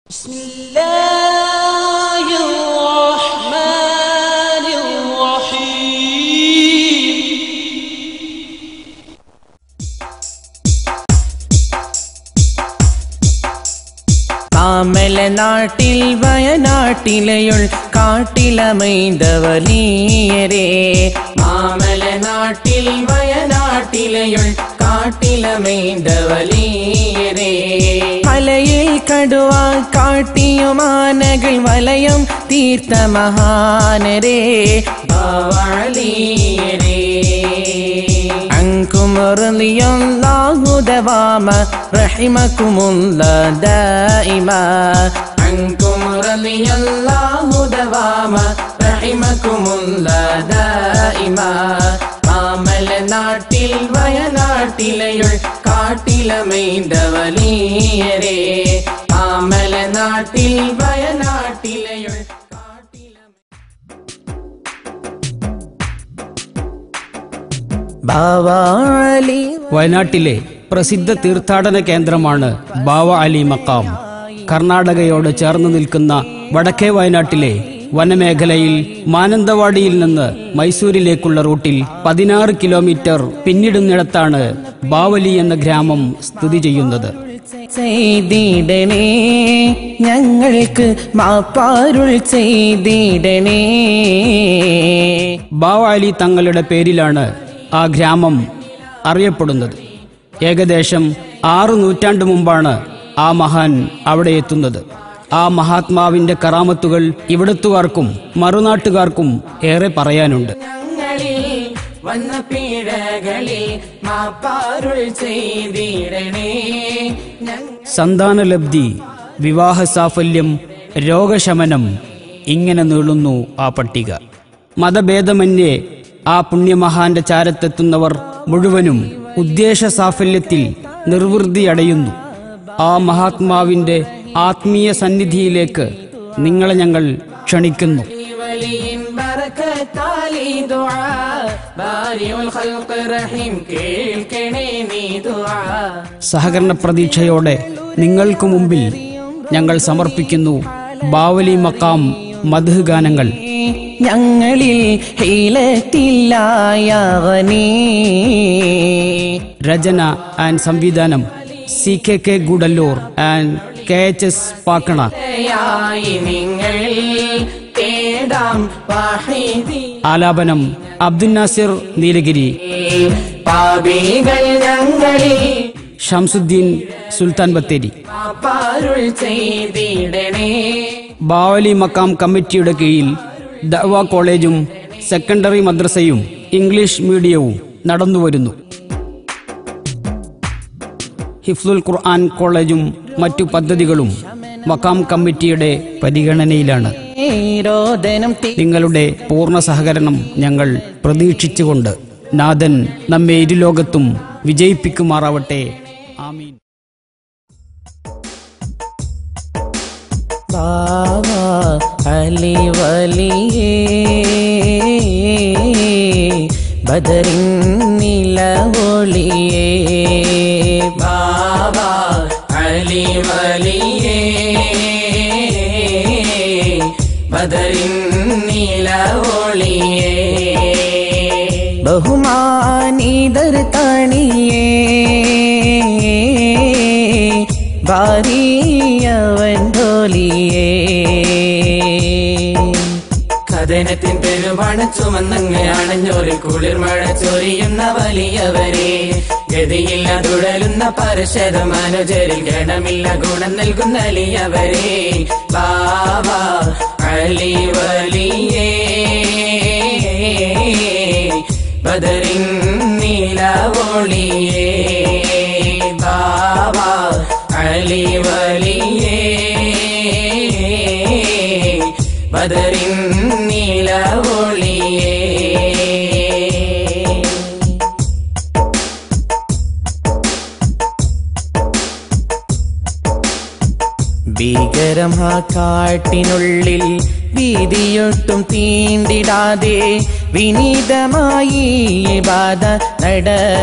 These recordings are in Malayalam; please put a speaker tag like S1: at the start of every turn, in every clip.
S1: بسم الله الرحمن الرحيم
S2: കാമല നാട്ടിൽ വയനാട്ടിലയുൾ കാട്ടിലമൈന്തവലീയരേ മാമല നാട്ടിൽ വയനാട്ടിലയുൾ കാട്ടിലമൈന്തവലീയരേ മലയിൽ കടുവ കാട്ടിയുമാനകൾ വലയം തീർത്ത മഹാനരേ ബാവാളിയരേ عنكم رضي الله دواما رحمكم الله دائما عنكم رضي الله دواما رحمكم الله دائما മാമല നാട്ടിൽ വയനാട്ടിലയുൾ കാട്ടിലമൈന്തവലീയരേ മാമല നാട്ടിൽ വയനാട്ടിലയുൾ കാട്ടിലമൈ ബാവാളി
S3: വയനാട്ടിലെ പ്രസിദ്ധ തീർത്ഥാടന കേന്ദ്രമാണ് ബാവ അലി മക്കാം കർണാടകയോട് ചേർന്ന് നിൽക്കുന്ന വടക്കേ വയനാട്ടിലെ വനമേഖലയിൽ മാനന്തവാടിയിൽ നിന്ന് മൈസൂരിലേക്കുള്ള റൂട്ടിൽ പതിനാറ് കിലോമീറ്റർ പിന്നിടുന്നിടത്താണ് ബാവലി എന്ന ഗ്രാമം സ്ഥിതി ചെയ്യുന്നത്
S2: ചെയ്തിടണേ ഞങ്ങൾക്ക് മാപ്പാരുൾ ചെയ്തിടണേ
S3: ബാവ അലി തങ്ങളുടെ പേരിലാണ് ആ ഗ്രാമം അറിയപ്പെടുന്നത് ഏകദേശം ആറു നൂറ്റാണ്ട് മുമ്പാണ് ആ മഹാൻ അവിടെ എത്തുന്നത് ആ മഹാത്മാവിന്റെ കറാമത്തുകൾ ഇവിടത്തുകാർക്കും മറുനാട്ടുകാർക്കും ഏറെ പറയാനുണ്ട്
S2: ഞങ്ങളിൽ വന്ന പീഴകളിൽ മാപ്പാരുൾ ചെയ്തിടണേ ഞങ്ങൾ
S3: സന്താനലബ്ധി വിവാഹ സാഫല്യം രോഗശമനം ഇങ്ങനെ നീളുന്നു ആ പട്ടിക മതഭേദമന്യേ ആ പുണ്യമഹാന്റെ ചാരത്തെത്തുന്നവർ മുഴുവനും ഉദ്ദേശ സാഫല്യത്തിൽ നിർവൃതിയടയുന്നു ആ മഹാത്മാവിന്റെ ആത്മീയ സന്നിധിയിലേക്ക് നിങ്ങളെ ഞങ്ങൾ ക്ഷണിക്കുന്നു
S2: വലിയിൻ ബറക്കത്താലി ദുആ ബാരിഉൽ ഖൽഖ് റഹീം കേൾക്കണേ നീ ദുആ
S3: സഹകരണ പ്രതീക്ഷയോടെ നിങ്ങൾക്ക് മുമ്പിൽ ഞങ്ങൾ സമർപ്പിക്കുന്നു ബാവലി മക്കാം മധു ഗാനങ്ങൾ
S2: ഞങ്ങളിൽ ഹീലത്തില്ലായവനേ
S3: രചന ആൻഡ് സംവിധാനം C K K Gudalur and K H S പാക്കണ
S2: യായി നിങ്ങൾ തേടാം വാഹിദി
S3: ആലാപനം അബ്ദുൽ നാസിർ നീലഗിരി
S2: പാപികൾ ഞങ്ങളിൽ
S3: ഷംസുദ്ദീൻ സുൽത്താൻ ബത്തേരി
S2: പാരുൾ ചെയ്തിടണേ
S3: ബാവലി മക്കാം കമ്മിറ്റിയുടെ കീഴിൽ ദഅവ കോളേജും സെക്കൻഡറി മദ്രസയും ഇംഗ്ലീഷ് മീഡിയവും നടന്നുവരുന്നു ഹിഫ്ലുൽ ഖുർആൻ കോളേജും മറ്റു പദ്ധതികളും മക്കാം കമ്മിറ്റിയുടെ പരിഗണനയിലാണ്
S2: രോദനം
S3: നിങ്ങളുടെ പൂർണ്ണ സഹകരണം ഞങ്ങൾ പ്രതീക്ഷിച്ചുകൊണ്ട് നാഥൻ നമ്മെ ഇരുലോകത്തും വിജയിപ്പിക്കുമാറാവട്ടെ ആമീൻ
S2: ബാബാ അലി വലിയേ ബദറിൻ നിലവൊളിയേ ബാബാ അലി വലിയേ ബദറിൻ നിലവൊളിയേ ബഹുമാനിതർ തണിയേ ഭാരിയവൻ ധോലിയേ കഥനത്തിൻ പെരുമഴ ചുമന്നങ്ങ് അണഞ്ഞോറിൽ കുളിർ മഴ ചൊരിയുന്ന വലിയവരെ ഗതിയില്ല തുടരുന്ന പരശത മനുജരിൽ ഗണമില്ല ഗുണം നൽകുന്ന അലിയവരെ ബാബ അലി വലിയേ ബദറിൻ നീലവൊളിയേ ബാബ അലി വലിയേ ബദറിൻ നീലവൊളിയേ ഭീകരം ആ കാട്ടിനുള്ളിൽ ഭീതിയൊട്ടും തീണ്ടിടാതെ വിനീതമായി ബാധ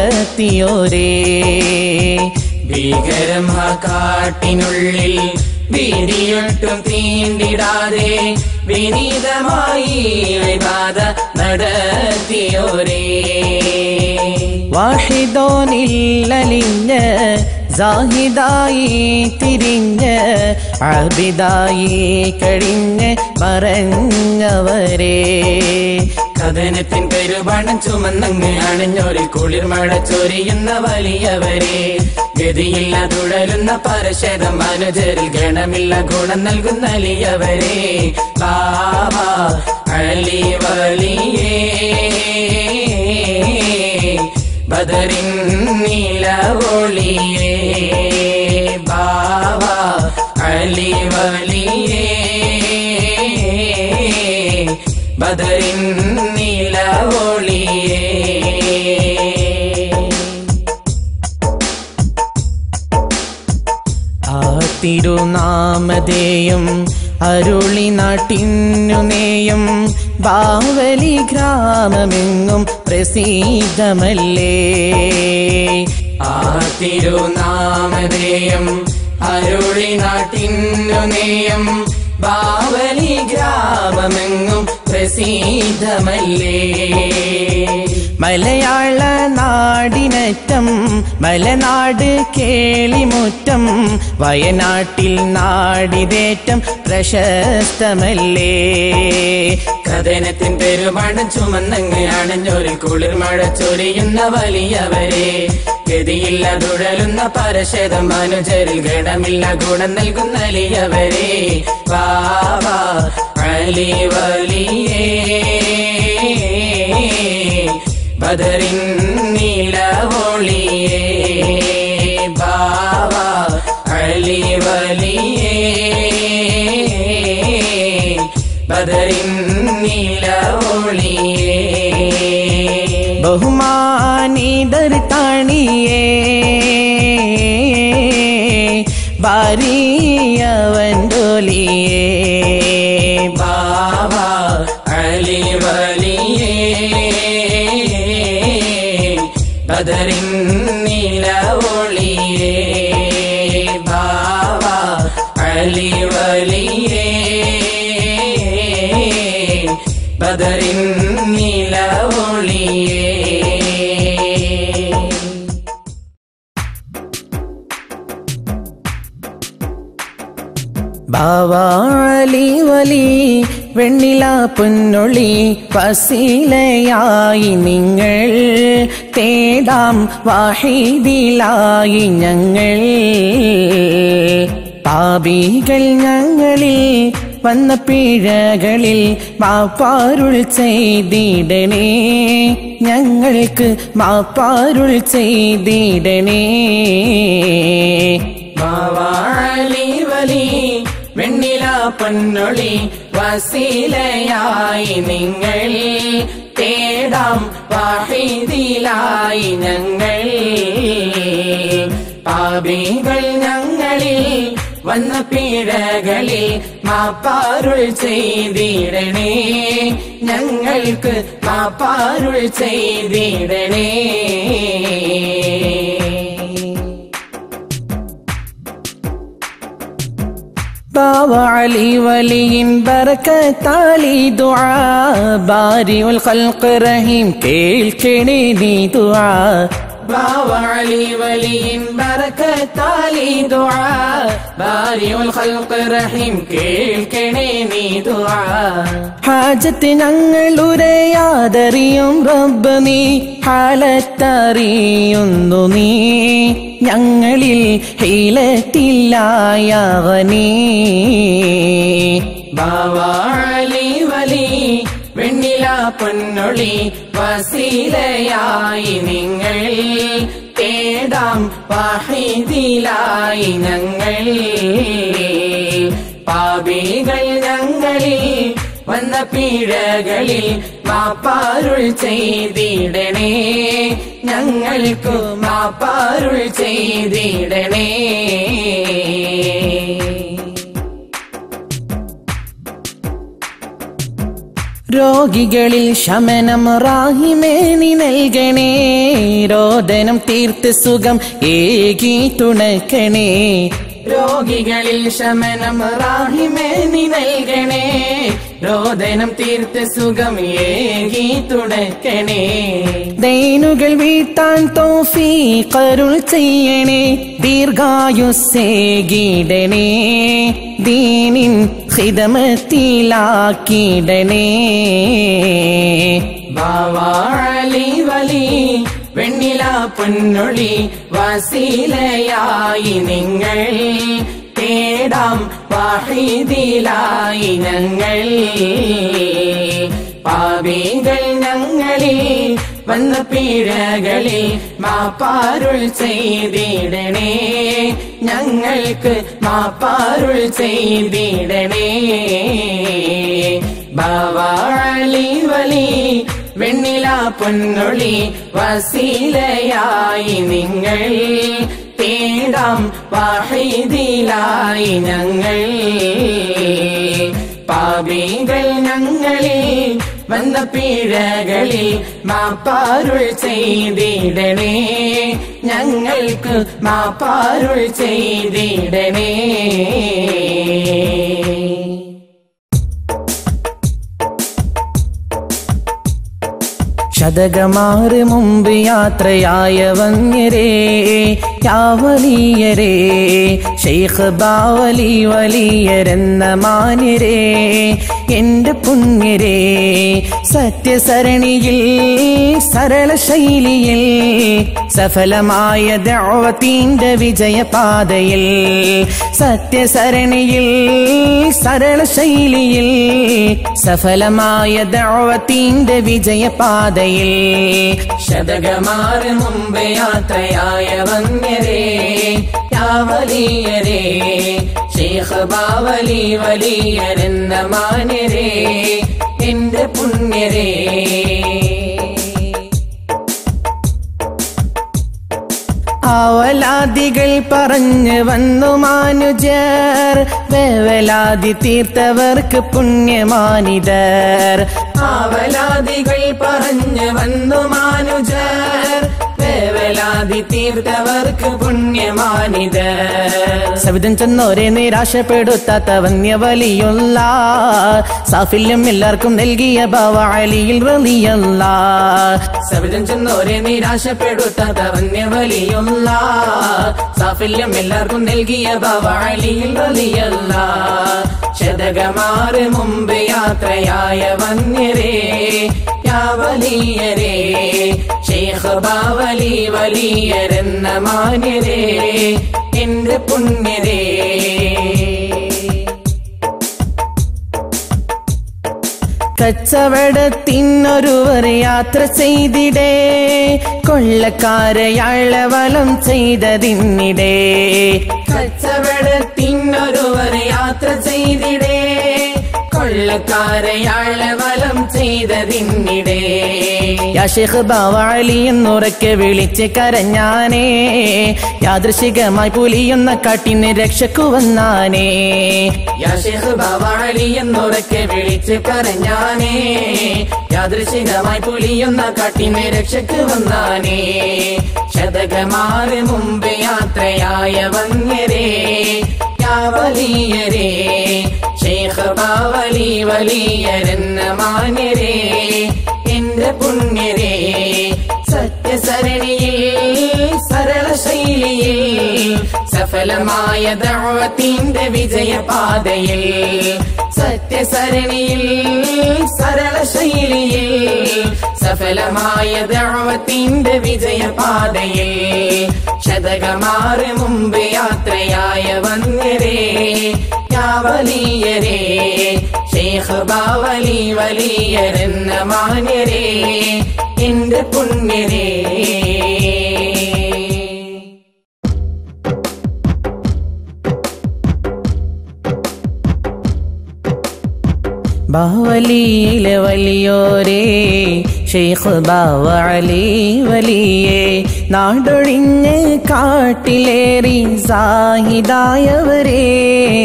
S2: നടത്തിയോരേ ഭീകരം ആ കാട്ടിനുള്ളിൽ വീതിയൊട്ടും തീണ്ടിടാതെ വിനീതമായി വിവാദ നടത്തിയോരേ വാഹിദോനില്ലലിഞ്ഞ് സാഹിദായി തിരിഞ്ഞ് അബിതായി കഴിഞ്ഞ് മറഞ്ഞവരെ കഥനത്തിൻ പെരുപണം ചുമന്നങ്ങ് അണിഞ്ഞൊരു കുളിർമഴ ചൊരിയുന്ന വലിയവരെ ഗതിയില്ല തുടരുന്ന പരശരം അനുജരിൽ ഗണമില്ല ഗുണം നൽകുന്ന അലിയവരെ ബാബ അലി വലിയേ ബദറിൻ നീലവൊളിയേ ബാബ അലി വലിയേ ബദറിൻ നീലവൊളിയേ ആ തിരുനാമധേയം അരുളി നാട്ടിന്നു നേയം ബാവലി ഗ്രാമമെങ്ങും പ്രസിദ്ധമല്ലേ ആ തിരുനാമധേയം അരുളി നാട്ടിന്നു നേയം ബാവലി ഗ്രാമമെങ്ങും പ്രസിദ്ധമല്ലേ മലയാള നാടിനറ്റം മലനാട് കേളിമുറ്റം വയനാട്ടിൽ നാടിതേറ്റം പ്രശസ്തമല്ലേ കഥനത്തിൻ പെരുമണം ചുമന്നങ്ങ് അണഞ്ഞൊരു കുളിർമഴ ചൊരിയുന്ന വലിയവരെ ഗതിയില്ല തുഴലുന്ന പരശതം അനുചരിൽ ഗണമില്ല ഗുണം നൽകുന്ന അലിയവരെ ബാബ അലി വലിയേ ബദറിൻ നീലവൊളിയേ ബാബ അലി വലിയേ ബദറിൻ നീലവൊളിയേ ബഹുമാനിതർ താണിയേ ഭാര്യവൻ ഡോലിയേ ബാബ അലി വലിയേ ബദറിൻ നീലവൊളിയേ ബാബ അലി വലിയേ ബദറിൻ നീലവൊളിയേ ബാവാളി വലി വെണ്ണില പൊന്നൊളി വസീലയായി നിങ്ങൾ തേടാം വാഹിദിലായി ഞങ്ങൾ പാപികൾ ഞങ്ങളിൽ വന്ന പിഴകളിൽ മാപ്പാരുൾ ചെയ്തിടണേ ഞങ്ങൾക്ക് മാപ്പാരുൾ ചെയ്തിടണേ ബാവാളി വലി വെണ്ണില പൊന്നൊളി വസീലയായി നിങ്ങൾ തേടാം വാഹിദിലായി ഞങ്ങൾ പാപികൾ ഞങ്ങളിൽ വന്ന പീഴകളിൽ മാപ്പാരുൾ ചെയ്തിടണേ ഞങ്ങൾക്ക് മാപ്പാരുൾ ചെയ്തിടണേ باوعلي ولي بركة لي دعاء باري والخلق رحيم كيل كنيني دعاء باوعلي ولي بركة لي دعاء باري والخلق رحيم كيل كنيني دعاء ഹാജത്ത് ഞങ്ങൾ ഉരയാതറിയും റബ്ബ് നീ ഹാലത്തറിയുന്നു നീ ഞങ്ങളിൽ ഹീലത്തില്ലായവനീ ബാവാളി വലി വെണ്ണില പൊന്നൊളി വസീലയായി നിങ്ങൾ തേടാം വാഹിദിലായി ഞങ്ങൾ പാപികൾ ഞങ്ങളിൽ വന്ന പീഴകളിൽ മാപ്പാരുൾ ചെയ്തിടണേ ഞങ്ങൾക്കു മാപ്പാരുൾ ചെയ്തിടണേ രോഗികളിൽ ശമനം റാഹിമേനി നൽകണേ രോദനം തീർത്ത് സുഖം ഏകി തുണക്കണേ രോഗികളിൽ ശമനം റാഹിമേ നീ നൽകണേ രോദനം തീർത്ത് സുഖം ഏകി തുടക്കണേ ദൈനുകൾ വീട്ടാൻ തോഫീഖരുൾ ചെയ്യണേ ദീർഘായുസ്സേകിടണേ ദീനിൻ ഹിതമത്തിലാക്കിടണേ ബാവാളി വലി വെണ്ണില പൊന്നൊളി വസീലയായി നിങ്ങൾ തേടാം വാഹിദിലായി ഞങ്ങൾ പാപികൾ ഞങ്ങളിൽ വന്ന പീഴകളിൽ മാപ്പാരുൾ ചെയ്തിടണേ ഞങ്ങൾക്ക് മാപ്പാരുൾ ചെയ്തിടണേ ബാവാളി വലി വെണ്ണില പൊന്നൊളി വസീലയായി നിങ്ങൾ തേടാം വാഹിദിലായി ഞങ്ങൾ പാപികൾ ഞങ്ങളിൽ വന്ന പീഴകളിൽ മാപ്പാരുൾ ചെയ്തിടണേ ഞങ്ങൾക്ക് മാപ്പാരുൾ ചെയ്തിടണേ ശതകമാറ് മുമ്പ് യാത്രയായ വന്യരേ യാവലിയരേ ഷെയ്ഖ് ബാവലി വലിയരെന്ന മാന്യരേ എന്റെ പുണ്യരേ സത്യസരണിയിൽ സരള ശൈലിയിൽ സഫലമായ ദൗവത്തിന്റെ വിജയപാതയിൽ സത്യസരണിയിൽ സരള ശൈലിയിൽ സഫലമായ ദൗവത്തിന്റെ വിജയപാതയിൽ ശതകമാറ് മുമ്പ് യാത്രയായ വന്യരേ യാവലിയരേ ശേഖ് ബാവലി വലിയരെന്ന മാന്യരേ എന്റെ പുണ്യരേ ആവലാദികൾ പറഞ്ഞു വന്നു മാനുജർ വേവലാതി തീർത്തവർക്ക് പുണ്യമാനിതർ ആവലാദികൾ പറഞ്ഞു വന്നു മാനുജർ വേവലാതി തീർത്തവർക്ക് പുണ്യമാനിതർ സവിധം ചെന്നോരെ നിരാശപ്പെടുത്താത്ത വന്യവലിയുള്ള സാഫല്യം എല്ലാവർക്കും നൽകിയ ഭവാലിയിൽ റലിയല്ല സവിധം ചെന്നോരെ നിരാശപ്പെടുത്താത്ത വന്യവലിയുള്ള സാഫല്യം എല്ലാവർക്കും നൽകിയ ഭവാലിയിൽ റലിയല്ല ശതകമാറ് മുമ്പ് യാത്രയായ വന്യരേ യാവലിയരേ ഷേഖ് ബാവലി വലിയരെന്ന മാന്യരേ എന്റെ പുണ്യരേ കച്ചവടത്തിനൊരുവർ യാത്ര ചെയ്തിടേ കൊള്ളക്കാരയാള വലം ചെയ്തതിന്നിടേ കച്ചവടത്തിനൊരുവർ യാത്ര ചെയ്തിടേ കൊള്ളക്കാരയാള വലം ചെയ്തതിന്നിടേ യാഷേഖ് ബാവാളി എന്നുറക്കെ വിളിച്ച് കരഞ്ഞാനേ യാദൃശികമായി പുലിയുന്ന കാട്ടിന് രക്ഷക്കു വന്നാനേ യാഷേഖ് ബാവാളി എന്നുറക്കെ വിളിച്ച് കരഞ്ഞാനേ യാദൃശികമായി പുലിയുന്ന കാട്ടിന് രക്ഷക്ക് വന്നാനേ ശതകമാറ് മുമ്പ് യാത്രയായ വന്യരേ യാവലിയരേ ഷേഖ് ബാവലി വലിയരെന്ന മാന്യരേ എന്റെ പുണ്യരേ സത്യസരണിയിൽ സരള ശൈലിയിൽ സഫലമായ ദൗവത്തിന്റെ വിജയപാതയിൽ സത്യസരണിയിൽ സരള ശൈലിയിൽ സഫലമായ ദൗവത്തിന്റെ വിജയപാതയിൽ ശതകമാറ് മുമ്പ് യാത്രയായ വന്യരേ യാവലിയരേ ഷേഖ് ബാവലി വലിയരെന്ന മാന്യരേ എന്റെ പുണ്യരേ ബാവലിയിലെ വലിയോരേ ഷെയ്ഖ് ബാവ അലി വലിയേ നാടൊഴിഞ്ഞ് കാട്ടിലേറി സാഹിദായവരേ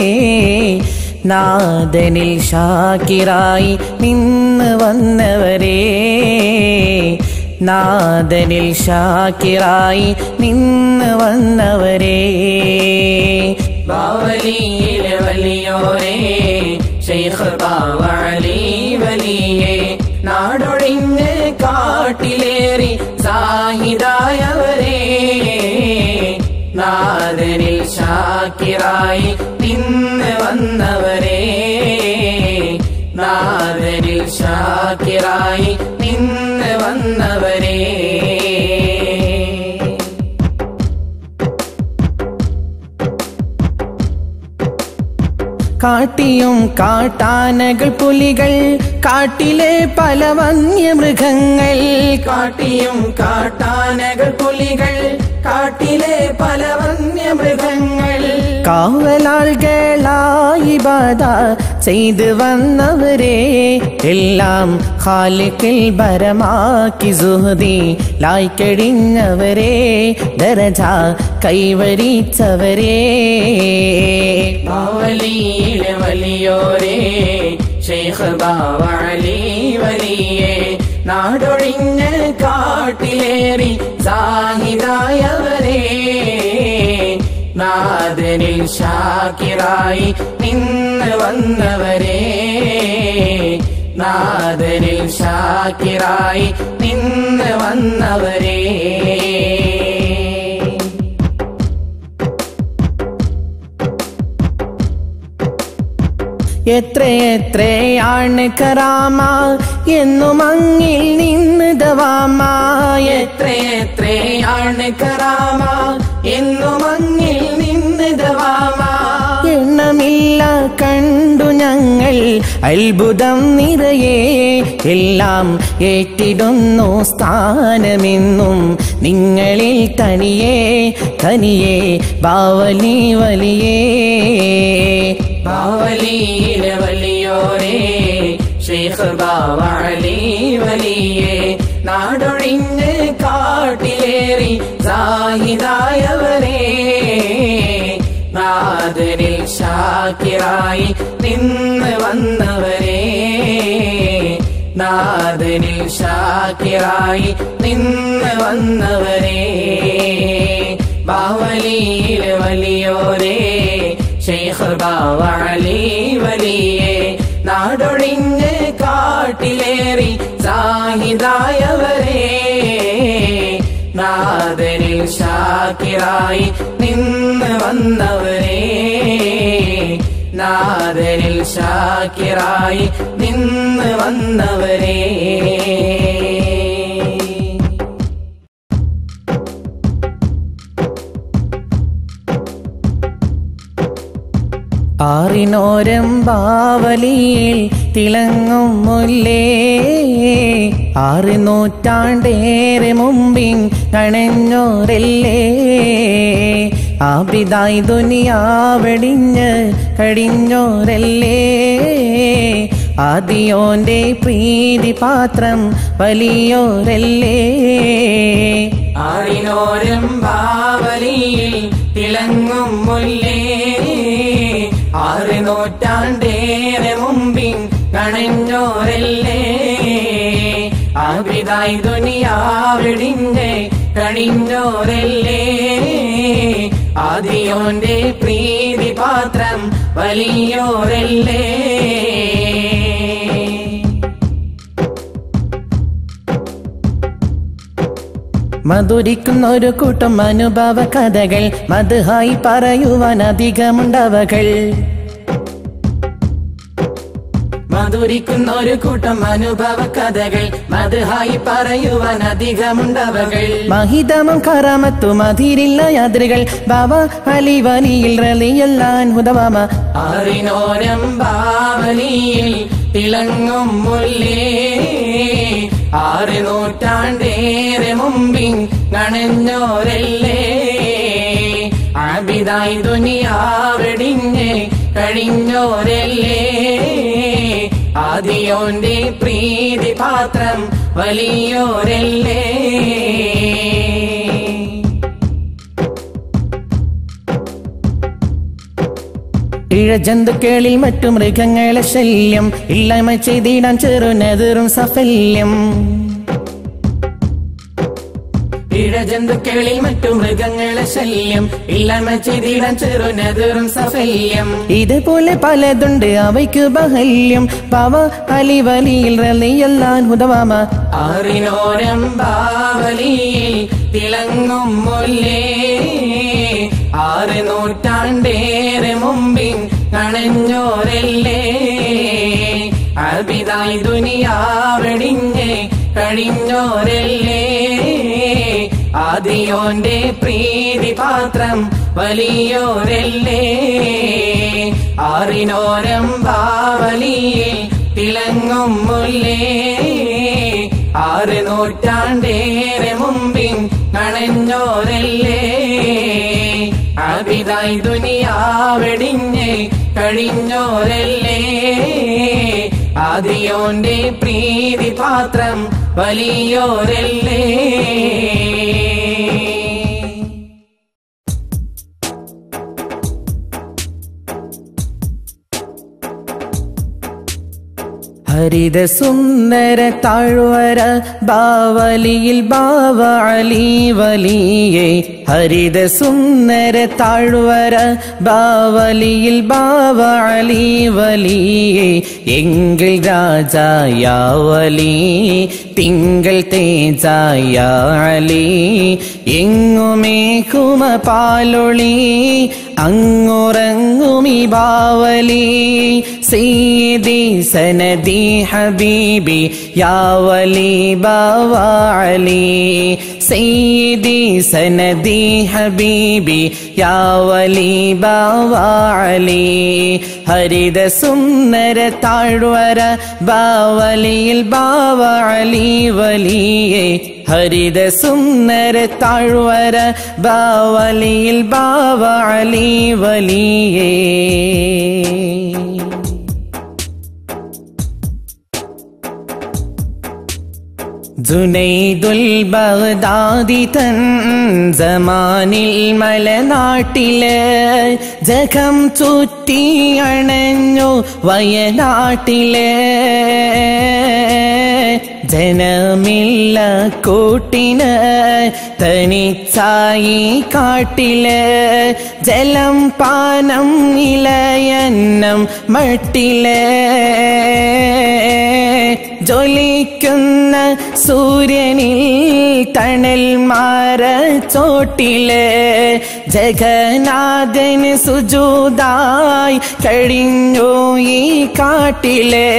S2: നാദനിൽ ഷാക്കിറായി നിന്ന് വന്നവരേ നാദനിൽ ഷാക്കിറായി നിന്ന് വന്നവരേ ബാവലിയിലെ വലിയോരേ ഷെയ്ഖ് ബാവലി വലിയേ നാടൊഴിഞ്ഞ് കാട്ടിലേറി സാഹിദായവരേ നാദനിൽ ഷാക്കിറായി നിന്ന് വന്നവരേ നാദനിൽ ഷാക്കിറായി നിന്ന് വന്നവരേ കാട്ടിയും കാട്ടാനകൾ പുലികൾ കാട്ടിലെ പല വന്യമൃഗങ്ങൾ കാട്ടിയും കാട്ടാനകൾ പുലികൾ കാട്ടിലെ പല വന്യമൃഗങ്ങൾ കാവലാളുകളായി ബാധ ചെയ്തു വന്നവരെ എല്ലാം ഖാലിക്കിൽ ഭരമാക്കി സുഹൃതി ലായ്ക്കടിഞ്ഞവരെ ദരജ കൈവരിച്ചവരെ ബാവലിയിലെ വലിയോരേ ഷെയ്ഖ് ബാവലി വലിയേ നാടൊഴിഞ്ഞ് കാട്ടിലേറി സാഹിദായവരേ നാദനിൽ ഷാക്കിറായി നിന്ന് വന്നവരേ നാദനിൽ ഷാക്കിറായി നിന്ന് വന്നവരേ എത്രയെത്രയാണ് കറാമ എന്നും അങ്ങിൽ നിന്ന് ദവാമ എത്രയെത്രയാണ് കറാമ എന്നും അങ്ങിൽ നിന്ന് ദവാമ എണ്ണമില്ല കണ്ടു ഞങ്ങൾ അത്ഭുതം നിറയെ എല്ലാം ഏറ്റിടുന്നു സ്ഥാനമെന്നും നിങ്ങളിൽ തനിയെ തനിയെ ബാവലി വലിയേ ബാവലിയിലെ വലിയോരേ ഷെയ്ഖ് ബാവലി വലിയേ നാടൊഴിഞ്ഞ് കാട്ടിലേറി സാഹിദായവരേ നാദനിൽ ഷാക്കിറായി നിന്ന് വന്നവരേ നാദനിൽ ഷാക്കിറായി നിന്ന് വന്നവരേ ബാവലിയിലെ വലിയോരേ ഷെയ്ഖ് ബാവലി വലിയേ നാടൊഴിഞ്ഞ് കാട്ടിലേറി സാഹിദായവരേ നാദനിൽ ഷാക്കിറായി നിന്ന് വന്നവരേ നാദനിൽ ഷാക്കിറായി നിന്ന് വന്നവരേ ആറിനോരം ബാവലിയിൽ തിളങ്ങും മുല്ലേ ആറ് നൂറ്റാണ്ടേറെ മുമ്പിൻ കണഞ്ഞോരല്ലേ ആബിതായി ദുനിയാവെടിഞ്ഞ് കടിഞ്ഞോരല്ലേ ആദിയോന്റെ പ്രീതി പാത്രം വലിയോരല്ലേ ആറിനോരം ബാവലിയിൽ തിളങ്ങും മുല്ലേ ആറ് നൂറ്റാണ്ടേറെ മുമ്പിൻ കണഞ്ഞോരല്ലേ ആവിതായി ദുനിയാവിടിഞ്ഞ് കണിഞ്ഞോരല്ലേ ആദിയോന്റെ പ്രീതി പാത്രം വലിയോരല്ലേ മധുരിക്കുന്ന ഒരു കൂട്ടം അനുഭവ കഥകൾ മധുഹായി പറയുവാൻ അധികമുണ്ടവകൾ മധുരിക്കുന്ന ഒരു കൂട്ടം അനുഭവ കഥകൾ മധുഹായി പറയുവാൻ അധികമുണ്ടവകൾ മഹിതമും കറാമത്തും അതിരില്ല യാത്രികൾ ബാബ അലി വലിയിൽ റലിയല്ലാൻ ഹുദവാമ അറിനോരം ബാവലിയിൽ തിളങ്ങും മുല്ലേ ആറ് നൂറ്റാണ്ടേറെ മുമ്പിൻ കണഞ്ഞോരല്ലേ ആബിതായി ദുനിയാവെടിഞ്ഞ് കഴിഞ്ഞോരല്ലേ ആദിയോന്റെ പ്രീതി പാത്രം വലിയോരല്ലേ ഇഴജന്തുക്കളിൽ മറ്റു മൃഗങ്ങളെ ശല്യം ഇല്ലായ്മ ചെയ്തിടാൻ ചെറുനെതിറും സഫല്യം ഇഴ ഇഴജന്തുക്കളിൽ മറ്റു മൃഗങ്ങളെ ശല്യം ഇല്ലായ്മ ചെയ്തിടാൻ ചെറുനതുറും സഫല്യം ഇതുപോലെ പലതുണ്ട് അവയ്ക്ക് ബഹല്യം പവ അലി വലിയിൽ റളിയല്ലാൻ ഹുദവാമ ആറിനോരം ബാവലിയിൽ തിളങ്ങും മുല്ലേ ആറ് നൂറ്റാണ്ടേറെ മുമ്പിൻ കണഞ്ഞോരല്ലേ അബിതായി ദുനിയാവെടിഞ്ഞ് കഴിഞ്ഞോരല്ലേ ആദിയോന്റെ പ്രീതി പാത്രം വലിയോരല്ലേ ആറിനോരം ബാവലിയിൽ തിളങ്ങും മുല്ലേ ആറ് നൂറ്റാണ്ടേറെ മുമ്പിൻ കണഞ്ഞോരല്ലേ അബിതായി ദുനിയാവെടിഞ്ഞ് കഴിഞ്ഞോരല്ലേ ആദിയോന്റെ പ്രീതി പാത്രം വലിയോരല്ലേ ഹരിത സുന്ദര താഴ്വര ബാവലിയിൽ ബാവ അലി വലിയേ ഹരിത സുന്ദര താഴ്വര ബാവലിയിൽ ബാവ അലി വലിയേ എങ്കിൽ രാജായ വലി തിങ്കൾ തേജായ അലി എങ്ങുമേ കുമ പാലൊളി അങ്ങുറങ്ങുമി ബാവലി സീതി സനദി ഹബീബി യാ വലി ബാവാലി സീതി സനദി ഹബീബി യാ വലി ബാവാലി ഹരിത സുന്ദര താഴ്വര ബാവലിയിൽ ബാവാലി വലിയേ ഹരിത സുന്ദര താഴ്വര ബാവലിയിൽ ബാവാലി വലിയേ ജുനൈദുൽ ബഗ്ദാദി തൻ സമാനിൽ മലനാട്ടില് ജഖം ചുറ്റി അണഞ്ഞു വയനാട്ടില് ജനമില്ല കൂട്ടിന് തനിച്ചായി കാട്ടില് ജലം പാനം ഇലയന്നം മട്ടില് ജ്വലിക്കുന്ന സൂര്യനിൽ തണൽ മാര ചോട്ടില് ജഗന്നാഥന് സുജൂതായി കഴിഞ്ഞു ഈ കാട്ടില്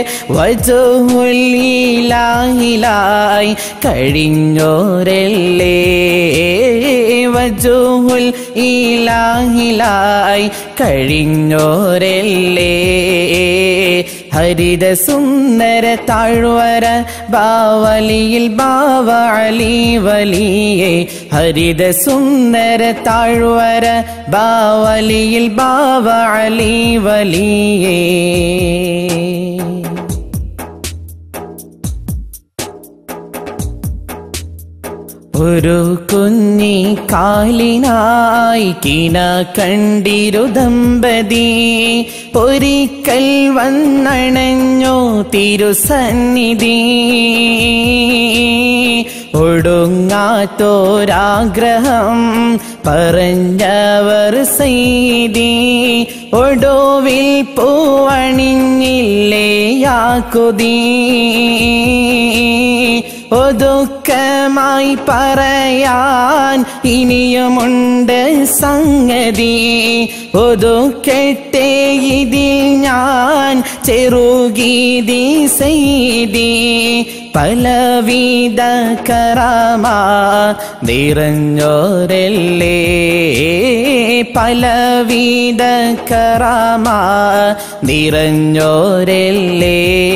S2: വജുഹുല്ലായി കഴിഞ്ഞോരല്ലേ വജുഹുൽ ഇലാഹിലായി കഴിഞ്ഞോരല്ലേ ഹരിത സുന്ദര താഴ്വര ബാവലിയിൽ ബാവ അലി വലിയേ ഹരിത സുന്ദര താഴ്വര ബാവലിയിൽ ബാവ അലി വലിയേ ഒരു കുഞ്ഞി കാലിനായി കിന കണ്ടിരു ദമ്പതി ഒരിക്കൽ വന്നണഞ്ഞോ തിരുസന്നിധി ഒടുങ്ങാത്തോരാഗ്രഹം പറഞ്ഞവർ സെയ്തി ഒടുവിൽ പൂവണിഞ്ഞില്ലേ യാക്കുതീ ഒതുക്കമായി പറയാൻ ഇനിയുമുണ്ട് സംഗതി ഒതുക്കെട്ടെ ഇതിൽ ഞാൻ ചെറുഗീതി ചെയ്തി പലവിധ കറാമ നിറഞ്ഞോരല്ലേ പലവിധ കറാമ നിറഞ്ഞോരല്ലേ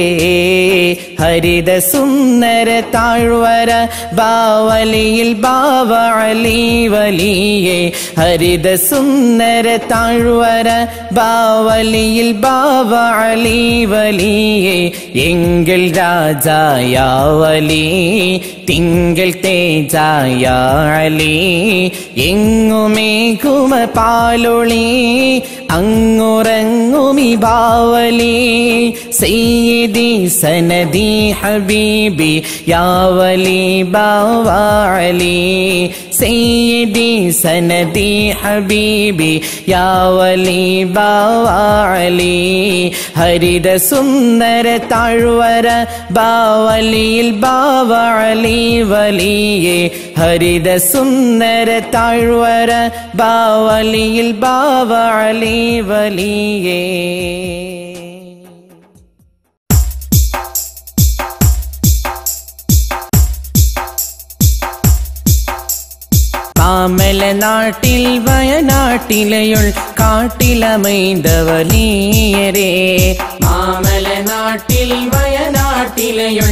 S2: ഹരിത സുന്ദര താഴ്വര ബാവലിയിൽ ബാവ അലി വലിയേ ഹരിത സുന്ദര താഴ്വര ബാവലിയിൽ ബാവ അലി വലിയേ എങ്കിൽ രാജായ വലി തിങ്കൾ തേജായാളി എങ്ങുമേകുമ പാലൊളി അങ്ങുറങ്ങുമി ബാവലി സയ്യിദി സനദി ഹബീബി യാവലി ബാവാലി സയ്യിദി സനദി ഹബീബി യാവലി ബാവാലി ഹരിത സുന്ദര താഴ്വര ബാവലിയിൽ ബാവാളി വലിയേ ഹരിത സുന്ദര താഴ്വര ബാവലിയിൽ ബാവാളി വലിയേ മാമല നാട്ടിൽ വയനാട്ടിലയുൾ കാട്ടിലമൈന്തവലീയരേ മാമല നാട്ടിൽ വയനാട്ടിലയുൾ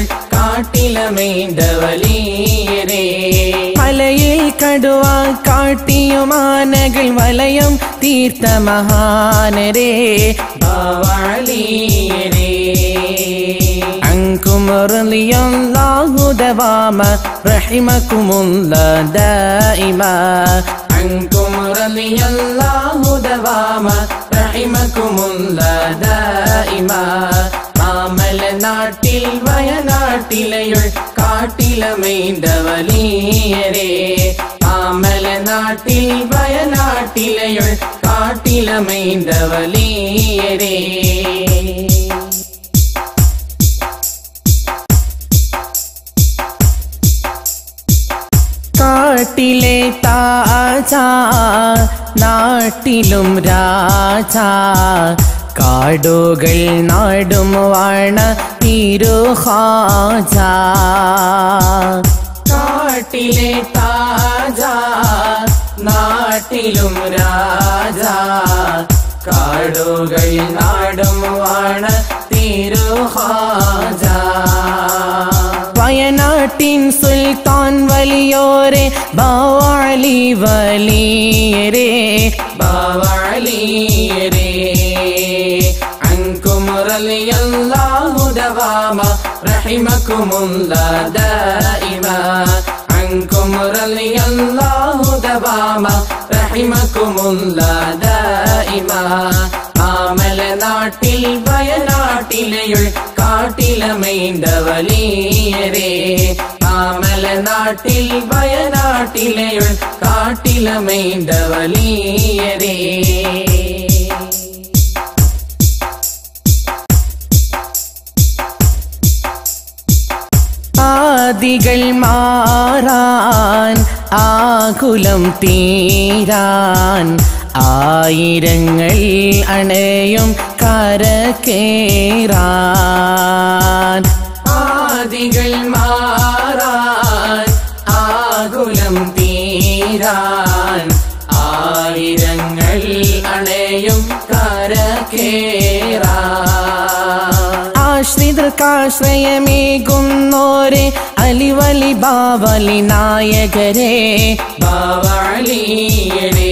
S2: കാട്ടിലമൈന്തവലീയരേ മലയിൽ കടുവ കാട്ടിയുമാനകൾ വലയം തീർത്ത മഹാനരേ ബാവാളിയരേ عنكم رضي الله دواما رحمكم الله دائما عنكم رضي الله دواما رحمكم الله دائما മാമല നാട്ടിൽ വയനാട്ടിലയുൾ കാട്ടിലമൈന്ത വലിയരേ മാമല നാട്ടിൽ വയനാട്ടിലയുൾ കാട്ടിലമൈന്ത വലിയരേ കാട്ടിലെ താജ നാട്ടിലും രാജ കാടുകൾ നാടും വാണ തിരുഹാജ കാട്ടിലെ താജ നാട്ടിലും രാജ കാടുകൾ നാടും വാണ തിരുഹാജ വയനാട്ടിൻ സുൽത്താൻ വലിയോരെ ബാവാളി വലിയരേ ബാവാളിയരേ عنكم رضي الله دواما رحمكم الله دائما عنكم رضي الله دواما رحمكم الله دائما മാമല നാട്ടിൽ വയനാട്ടിലയുൾ കാട്ടിലമൈന്ത വലിയരേ മാമല നാട്ടിൽ വയനാട്ടിലയുൾ കാട്ടിലമൈന്ത വലിയരേ ആദികൾ മാറാൻ ആകുലം തീരാൻ ആയിരങ്ങൾ അണയും കരക്കേറാൻ ആദികൾ മാറാൻ ആകുലം തീരാൻ ആയിരങ്ങൾ അണയും കരക്കേറാൻ ആശ്രിതർക്കാശ്രയമേകുന്നോരെ അലിവലി ബാവലി നായകരെ ബാവളിയരേ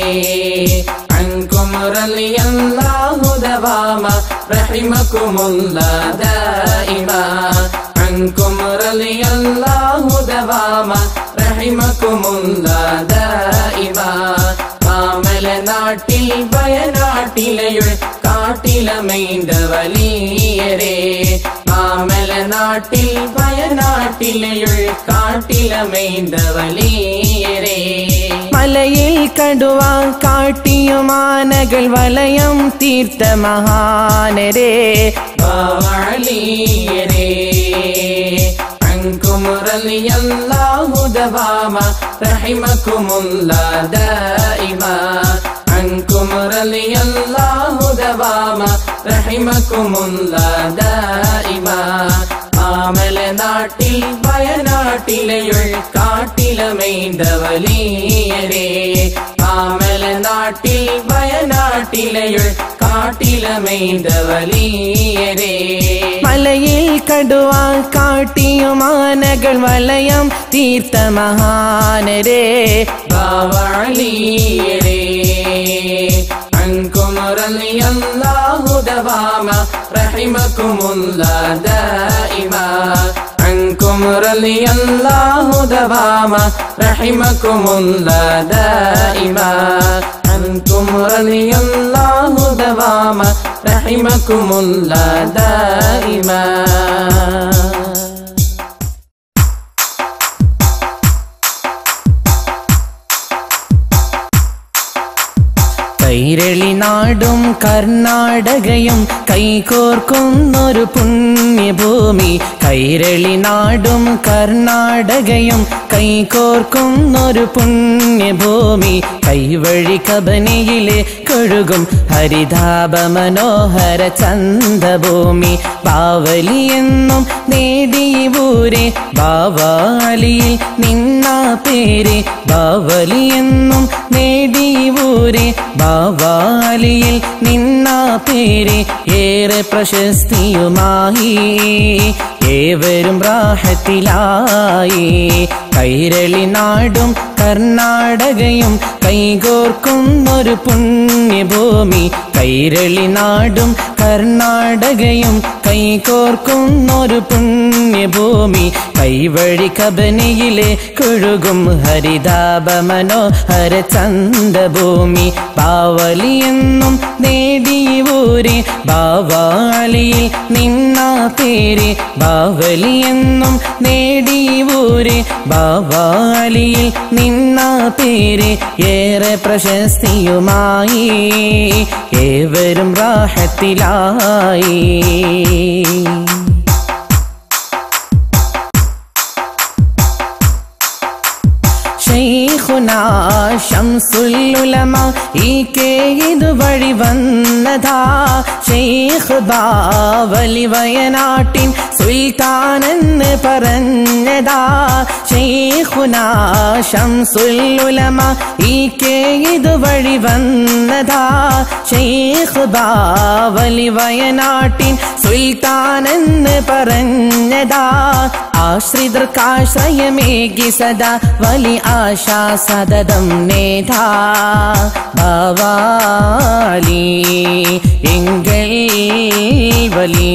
S2: عنكم رضي الله دواما رحمكم الله دائما عنكم رضي الله دواما رحمكم الله دائما മാമല നാട്ടിൽ വയനാട്ടിലയുൾ കാട്ടിലമൈന്ത വലിയരേ മാമല നാട്ടിൽ വയനാട്ടിലയുൾ കാട്ടിലമൈന്ത വലിയരേ മലയിൽ കടുവ കാട്ടിയുമാനകൾ വലയം തീർത്ത മഹാനരേ ബാവളിയരേ عنكم رضي الله دواما رحمكم الله دائما عنكم رضي الله دواما رحمكم الله دائما മാമല നാട്ടിൽ വയനാട്ടിലയുൾ കാട്ടിലമൈന്ത വലിയരേ മാമല നാട്ടിൽ വയനാട്ടിലയുൾ കാട്ടിലമൈന്ത വലിയരേ മലയിൽ കടുവ കാട്ടിയുമാനകൾ വലയം തീർത്ത മഹാനരേ ബാവളിയരേ عنكم رضي الله دواما رحمكم الله دائما عنكم
S4: رضي الله دواما رحمكم الله دائما عنكم رضي الله دواما رحمكم الله دائما
S2: കൈരളി നാടും കർണാടകയും കൈകോർക്കുന്നൊരു പുണ്യഭൂമി കൈരളി നാടും കർണാടകയും കൈകോർക്കുന്നൊരു പുണ്യഭൂമി കൈവഴി കബനിയിലെ കഴുകും ഹരിതാപ മനോഹര ചന്തഭൂമി ബാവലി എന്നും നേടിയൂരെ ബാവാലിയിൽ നിന്ന പേര് ബാവലി എന്നും നേടിയൂരെ ബാവാലിയിൽ നിന്ന പേര് ഏറെ പ്രശസ്തിയുമായി ഏവരും റാഹത്തിലായി കൈരളി നാടും കർണാടകയും കൈകോർക്കുന്നൊരു പുണ്യഭൂമി കൈരളി നാടും കർണാടകയും കൈകോർക്കുന്നൊരു പുണ്യഭൂമി കൈവഴി കബനിയിലെ കൊഴുകും ഹരിതാപ മനോഹര ചന്തഭൂമി ബാവലി എന്നും നേടിയൂരെ ബാവാലിയിൽ നിന്ന പേര് ബാവലി എന്നും നേടിയൂരെ ബാവാലിയിൽ നിന്ന പേര് ഏറെ പ്രശസ്തിയുമായി ഏവരും റാഹത്തിലായി ഷെയ്ഖുന ഷംസുല്ലുലമ ഈ കെ ഇതുവഴി വന്നതാ ഷെയ്ഖ് ബാവലി വയനാട്ടിൻ സുൽത്താനെന്ന് പറഞ്ഞതാ ഷെയ്ഖുന ഷംസുല്ലുലമ ഈ കെ ഇതുവഴി വന്നതാ ഷെയ്ഖ് ബാവലി വയനാട്ടിൻ സുൽത്താനെന്ന് പറഞ്ഞതാ ആശ്രിതർക്കാശ്രയമേകി സദാ വലി ആശാ സതതം നേതാ ഭവാലി എങ്കൽ വലി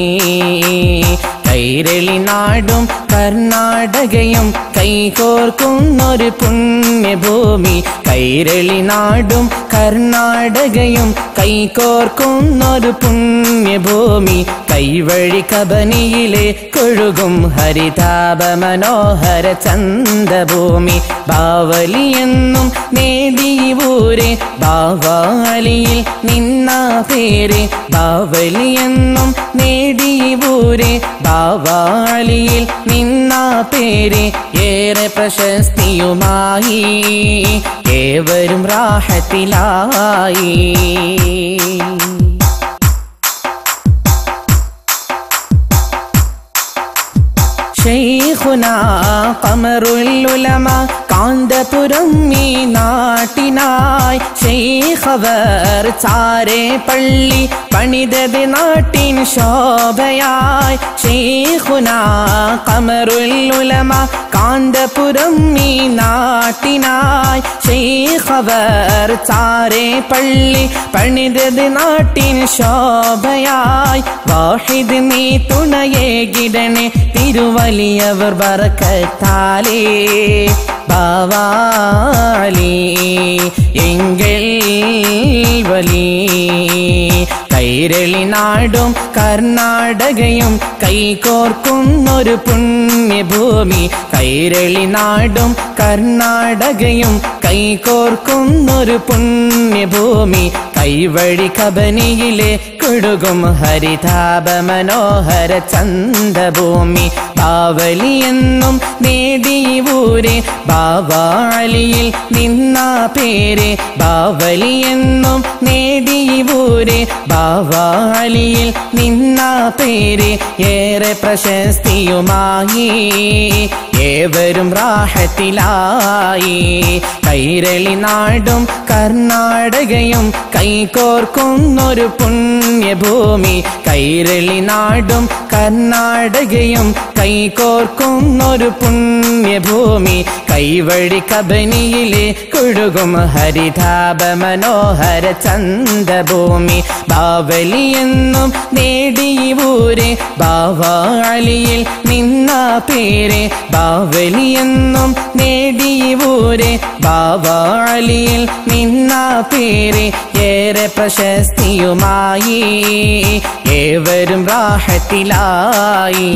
S2: കൈരളി നാടും കർണാടകയും കൈകോർക്കുന്നൊരു പുണ്യഭൂമി കൈരളി നാടും കർണാടകയും കൈകോർക്കുന്നൊരു പുണ്യഭൂമി കൈവഴി കബനിയിലെ കൊഴുകും ഹരിതാപ മനോഹര ചന്തഭൂമി ബാവലി എന്നും നേടിയൂരെ ബാവാലിയിൽ നിന്ന പേര് ബാവലി എന്നും നേടിയൂരെ ബാവാലിയിൽ നിന്ന പേര് ഏറെ പ്രശസ്തിയുമായി ഏവരും റാഹത്തിലായി ഷെയ്ഖുന കമറുല്ലുലമ കാന്തപുരം ഈ നാട്ടിനായി ഷെയ്ഖവർ ചാരേ പള്ളി പണിതത് നാട്ടിൻ ശോഭയായി ഷെയ്ഖുന കമറുല്ലുലമ കാന്തപുരം ഈ നാട്ടിനായി ഷെയ്ഖവർ ചാരേ പള്ളി പണിതത് നാട്ടിൻ ശോഭയായി വാഹിദ് നീ തുണയേകിടണേ തിരുവലിയവർ ബറക്കത്താലേ ബാവാലി എങ്കിൽ വലി കൈരളി നാടും കർണാടകയും കൈകോർക്കുന്നൊരു പുണ്യഭൂമി കൈരളി നാടും കർണാടകയും കൈകോർക്കുന്നൊരു പുണ്യഭൂമി കൈവഴി കബനിയിലെ കൊടുകും ഹരിതാപ മനോഹര ചന്തഭൂമി ബാവലി എന്നും നേടിയൂരെ ബാവാലിയിൽ നിന്ന പേര് ബാവലി എന്നും നേടിയൂരെ ബാവാലിയിൽ നിന്ന പേര് ഏറെ പ്രശസ്തിയുമായി ഏവരും റാഹത്തിലായി കൈരളി നാടും കർണാടകയും കൈകോർക്കുന്നൊരു പുണ്യഭൂമി കൈരളി നാടും കർണാടകയും കൈകോർക്കുന്നൊരു പുണ്യഭൂമി കൈവഴി കബനിയിലെ കുഴുകും ഹരിതാപ മനോഹര ചന്ദഭൂമി ബാവലിയെന്നും നേടിയൂരെ ബാവാളിയിൽ നിന്ന പേര് ബാവലിയെന്നും നേടിയൂരെ ബാവാളിയിൽ നിന്ന പേര് ഏറെ പ്രശസ്തിയുമായി ഏവരും റാഹത്തിലായി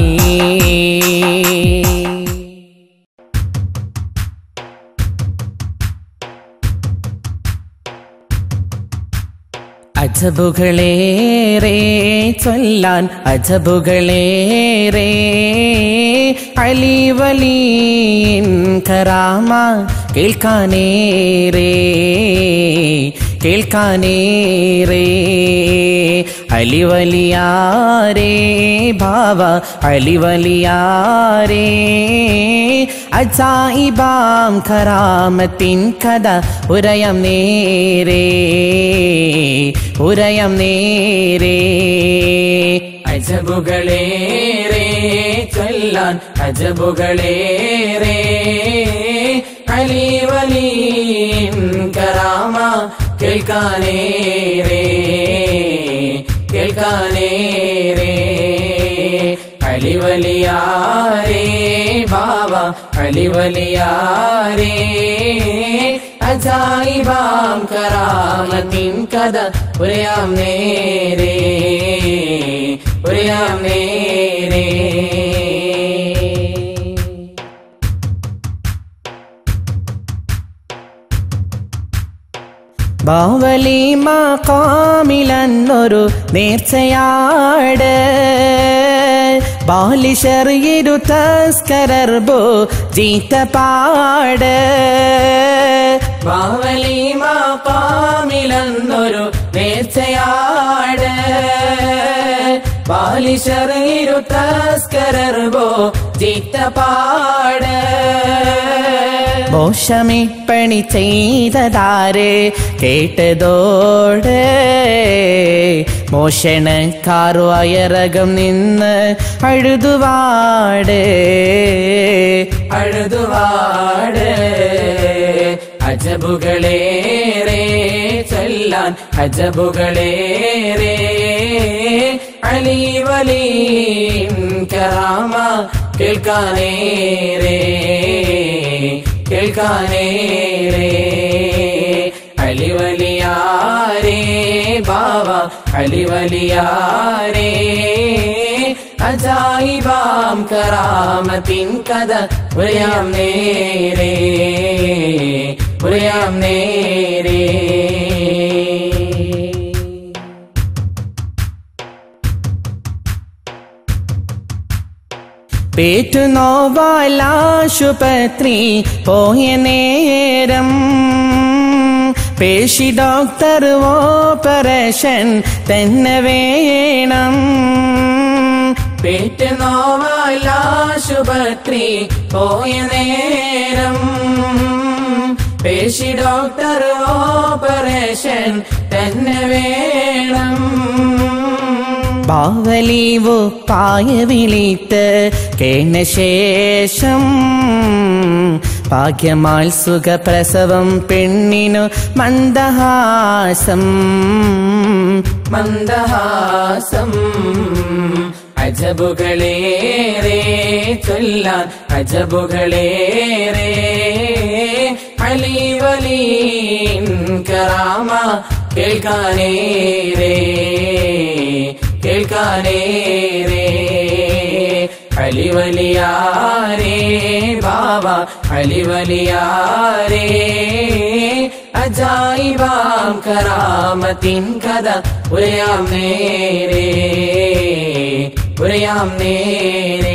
S2: അജബുകളേറെ ചൊല്ലാൻ അജബുകളേറെ അലിവലീൻ കറാമ കേൾക്കാനേറെ കേൾക്കാനേറെ അലിവലിയാരേ ഭാവ അലിവലിയാരേ അജായിബാം ഖറാമത്തിൻ കഥ ഉരയം നേരേ ഉരയം നേരേ
S4: അജബുകളേറെ ചൊല്ലാൻ അജബുകളേറെ അലിവലീൻ കറാമ കേൾക്കാനേറെ കേൾക്കാനേറെ അലിവലിയാരേ ബാബ അലിവലിയാരേ അജായിബാം കറാമത്തിൻ കഥ ഉരയാം നേരേ ഉരയാം നേരേ
S2: ബാവലി മാക്കാമിലന്നൊരു നേർച്ചയാട് ബാലിഷർ ഇരു തസ്കരർബോ ജീത്ത പാട്
S4: ബാവലി മാപ്പാമിലന്നൊരു നേർച്ചയാട് ബാലിശർ ഇരു തസ്കരർബോ ചിത്തപാട്
S2: മോശമേ പണി ചെയ്തതാര് കേട്ടതോട് മോഷണക്കാറു അയറകം നിന്ന് അഴുതുവാട്
S4: അഴുതുവാട് അജബുകളേറെ ചൊല്ലാൻ അജബുകളേറെ അലിവലീം കറാമ കേൾക്കാനേറെ കേൾക്കാനേറെ അലിവലിയാരേ ബാവ അലിവലിയാരേ അജായിബാം കറാമത്തിൻ കഥ ഉരയാം നേരേ ഉരയാം നേരേ
S2: പേറ്റുനോവാലാശുപത്രി പോയ നേരം പേശി ഡോക്ടർ ഓപ്പറേഷൻ തന്നെ വേണം
S4: പേറ്റ് നോവാലാശുപത്രി പോയ നേരം പേശി ഡോക്ടർ ഓപ്പറേഷൻ തന്നെ വേണം
S2: ബാവലീവു പായ വിളിത്ത് കേണ ശേഷം ഭാഗ്യമാൽ സുഖപ്രസവം പെണ്ണിനു മന്ദഹാസം
S4: മന്ദഹാസം അജബുകളേറെ ചൊല്ലാൻ അജബുകളേറെ അലിവലീൻ കറാമ കേൾക്കാനേറെ കേൾക്കാനേറെ അലിവലിയാരേ ബാബ അലിവലിയാരേ അജായിബാം കറാമത്തിൻ കഥ ഉരയാം നേരേ ഉരയാം നേരേ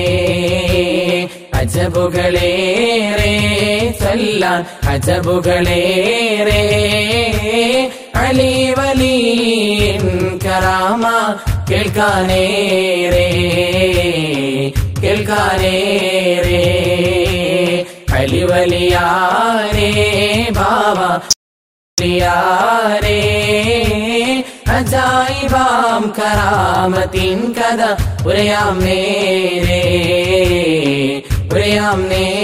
S4: അജബുകളേറെ ചൊല്ലാൻ അജബുകളേറെ അലിവലീൻ കറാമ കേൾക്കാനേറെ കേൾക്കാനേറെ അലിവലിയാരേ ബാബ ിയാരേ അജായിബാം കറാമത്തിൻ കഥ ഉരയാം നേരേ ഉരയാം നേരേ